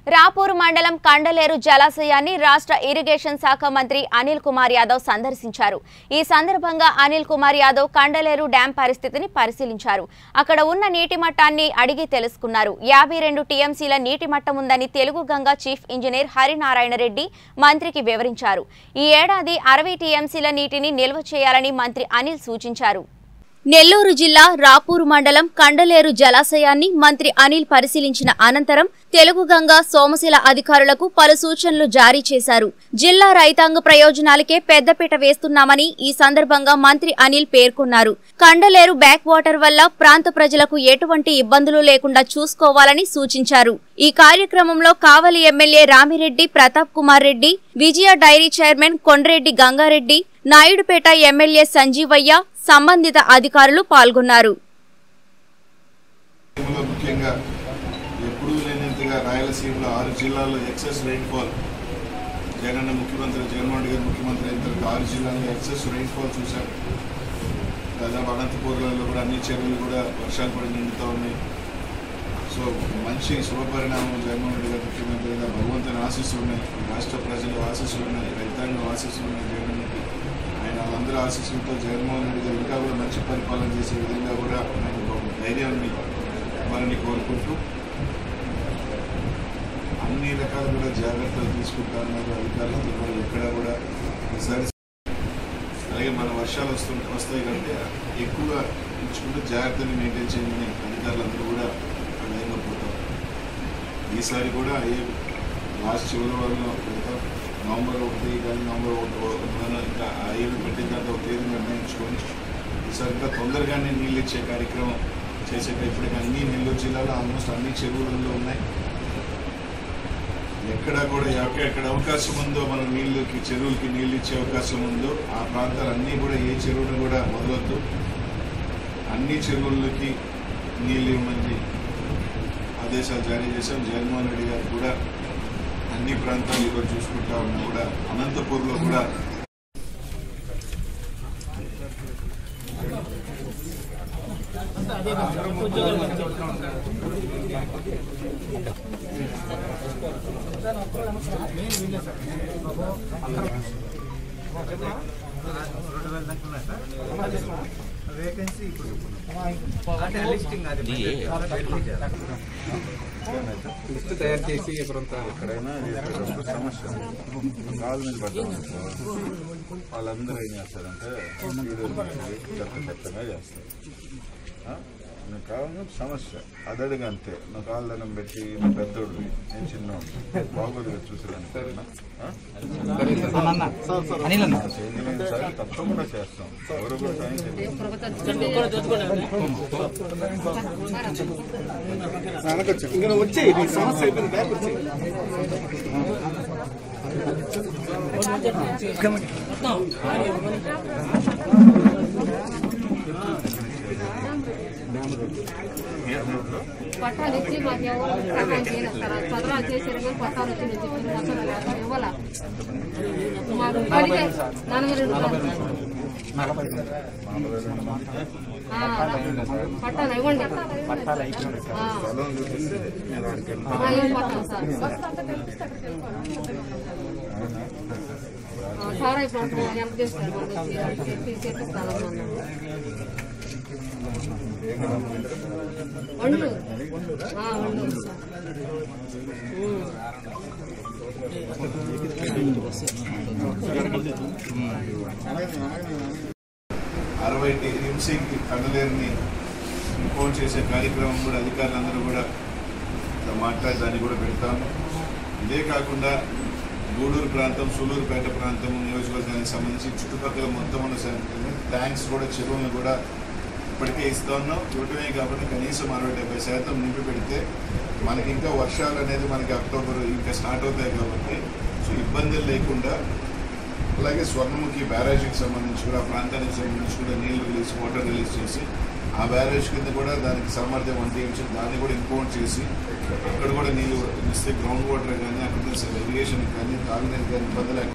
రాపూర్ మండలం కండలేరు జలాశయాన్ని రాష్ట్ర ఇరిగేషన్ శాఖ మంత్రి అనిల్ కుమార్ యాదవ్ సందర్శించారు ఈ సందర్భంగా అనిల్ కుమార్ యాదవ్ కండలేరు డ్యాం పరిస్థితిని పరిశీలించారు అక్కడ ఉన్న నీటి మట్టాన్ని అడిగి తెలుసుకున్నారు యాభై రెండు టీఎంసీల నీటి మట్టం ఉందని తెలుగు గంగా చీఫ్ ఇంజనీర్ హరినారాయణ రెడ్డి మంత్రికి వివరించారు ఈ ఏడాది అరవై టీఎంసీల నీటిని నిల్వ చేయాలని మంత్రి అనిల్ సూచించారు నెల్లూరు జిల్లా రాపూరు మండలం కండలేరు జలాశయాన్ని మంత్రి అనిల్ పరిశీలించిన అనంతరం తెలుగు గంగా సోమశిల అధికారులకు పలు సూచనలు జారీ చేశారు జిల్లా రైతాంగ ప్రయోజనాలకే పెద్దపీట వేస్తున్నామని ఈ సందర్భంగా మంత్రి అనిల్ పేర్కొన్నారు కండలేరు బ్యాక్ వాటర్ వల్ల ప్రాంత ప్రజలకు ఎటువంటి ఇబ్బందులు లేకుండా చూసుకోవాలని సూచించారు ఈ కార్యక్రమంలో Kavali MLA Ramireddy Pratap Kumar Reddy Vijaya dairy chairman Kondreddy Gangareddy Naidupeta MLA Sanjeevaiah సంబంధిత అధికారులు పాల్గొన్నారు రాయలసీమలో ముఖ్యంగా ఎప్పుడూ లేనంతగా రాయలసీమలో ఆరు జిల్లాల్లో ఎక్సెస్ రెయిన్ఫాల్ జగన్ ముఖ్యమంత్రి జగన్మోహన్ రెడ్డి గారు ముఖ్యమంత్రి అయిన తర్వాత ఆరు జిల్లాల్లో ఎక్సెస్ రెయిన్ఫాల్ చూశాం దాదాపు అనంతపూర్లలో కూడా అన్ని చెరువులు కూడా వర్షాలు పడి నిండుతూ ఉన్నాయి సో మంచి శుభపరిణామం జగన్మోహన్ రెడ్డి గారు ముఖ్యమంత్రిగా భగవంతుని ఆశీస్సులు ఉన్నాయి రాష్ట్ర ప్రజలు ఆశీస్సులు ఉన్నాయి రైతాంగం ఆశీస్సులు ఉన్నాయి జగన్ రెడ్డి ఆయన వాళ్ళందరూ ఆశీస్సులతో జగన్మోహన్ రెడ్డి గారు ఇంకా కూడా మంచి పరిపాలన చేసే విధంగా కూడా ఆయన ఒక ధైర్యాన్ని వారిని కోరుకుంటూ అన్ని రకాల కూడా జాగ్రత్తలు తీసుకుంటా ఉన్నారు అధికారులతో కూడా ఎక్కడ కూడా ఈసారి అలాగే మన వర్షాలు వస్తు వస్తాయి కంటే ఎక్కువగా ఇచ్చుకుంటూ జాగ్రత్తని మెయింటైన్ చేయమని అధికారులందరూ కూడా లైన్లో పోతాం ఈసారి కూడా ఏ లాస్ట్ చివరి వారంలో పెడతాం నవంబర్ ఒకటి కానీ నవంబర్ ఒకటి ఒకటిన ఇంకా ఆ ఏడు పెట్టిన తర్వాత ఒక తేదీ నిర్ణయించుకొని ఈసారి ఇంకా తొందరగానే నీళ్ళు ఇచ్చే కార్యక్రమం చేసే ఇప్పటికి అన్ని నెల్లూరు జిల్లాలో ఆల్మోస్ట్ అన్ని చెరువులలో ఉన్నాయి ఎక్కడ కూడా ఎక్కడ ఎక్కడ అవకాశం ఉందో మన నీళ్ళకి చెరువులకి నీళ్ళు ఇచ్చే అవకాశం ఉందో ఆ ప్రాంతాలన్నీ కూడా ఏ చెరువును కూడా వదలొద్దు అన్ని చెరువులకి నీళ్ళు ఇవ్వమని ఆదేశాలు జారీ చేశాం జగన్మోహన్ రెడ్డి గారు కూడా అన్ని ప్రాంతాలు ఈరోజు చూసుకుంటా ఉన్నా కూడా అనంతపూర్లో కూడా వేకెన్సీ ఇప్పుడు అంటే లిస్టింగ్ అది లిస్ట్ తయారు చేసి ఎక్కడంతా ఎక్కడైనా చేసేటప్పుడు సమస్య కాలు మీద పడ్డాం వాళ్ళందరూ ఏం చేస్తారంటే వీడియో చెత్త చెత్తగా చేస్తారు ఆ? నువ్వు కావాలి సమస్య అదడిగా అంతే నువ్వు కాలు దండం పెట్టి నువ్వు పెద్దోడు నేను చిన్నోడు బాగోదుగా చూసేదానికి అనిల్ అన్న సరే తప్పకుండా చేస్తాం ఎవరు కూడా సాయం చేయలేదు ఇంకా వచ్చే నీకు సమస్య అయిపోయింది బ్యాక్ వచ్చే పట్టాలు ఇచ్చి మాకు ఎవరు సహాయం చేయలేస్తారు చదరాలు చేశారు కానీ పట్టాలు వచ్చి నేను చెప్పిన మొత్తం లేక ఇవ్వాల మాకు ఇప్పటికే నలభై రెండు సార్లు. ఆ, పట్టాలు ఇవ్వండి ఆ. ఆ, ఏం పట్టాలు సార్ ఆ, సారా ఇప్పుడు ఎంత చేస్తారు వాళ్ళు వచ్చి చెప్పి చేపిస్తాను వండు ఆ, వండు సార్ ఉమ్. అరవై హింసకి కండలేరుని ఇంపోర్ట్ చేసే కార్యక్రమం కూడా అధికారులందరూ కూడా మాట్లాడి దాన్ని కూడా పెడతాము ఇదే కాకుండా గూడూరు ప్రాంతం సూలూరుపేట ప్రాంతం నియోజకవర్గానికి సంబంధించి చుట్టుపక్కల మొత్తం ఉన్న ట్యాంక్స్ కూడా చెరువులను కూడా ఇప్పటికే ఇస్తా ఉన్నాం ఇవ్వటమే కాబట్టి కనీసం అరవై డెబ్బై శాతం నింపి పెడితే మనకి ఇంకా వర్షాలు అనేది మనకి అక్టోబర్ ఇంకా స్టార్ట్ అవుతాయి కాబట్టి సో ఇబ్బందులు లేకుండా అలాగే స్వర్ణముఖి బ్యారేజ్కి సంబంధించి కూడా ఆ ప్రాంతానికి సంబంధించి కూడా నీళ్లు రిలీజ్ వాటర్ రిలీజ్ చేసి ఆ బ్యారేజ్ కింద కూడా దానికి సామర్థ్యం వన్ టీఎంసీ దాన్ని కూడా ఇంపోర్ట్ చేసి అక్కడ కూడా నీళ్ళు ఇస్తే గ్రౌండ్ వాటర్ కానీ అక్కడ ఇరిగేషన్ కానీ తాగునీరు కానీ ఇబ్బంది లేకుండా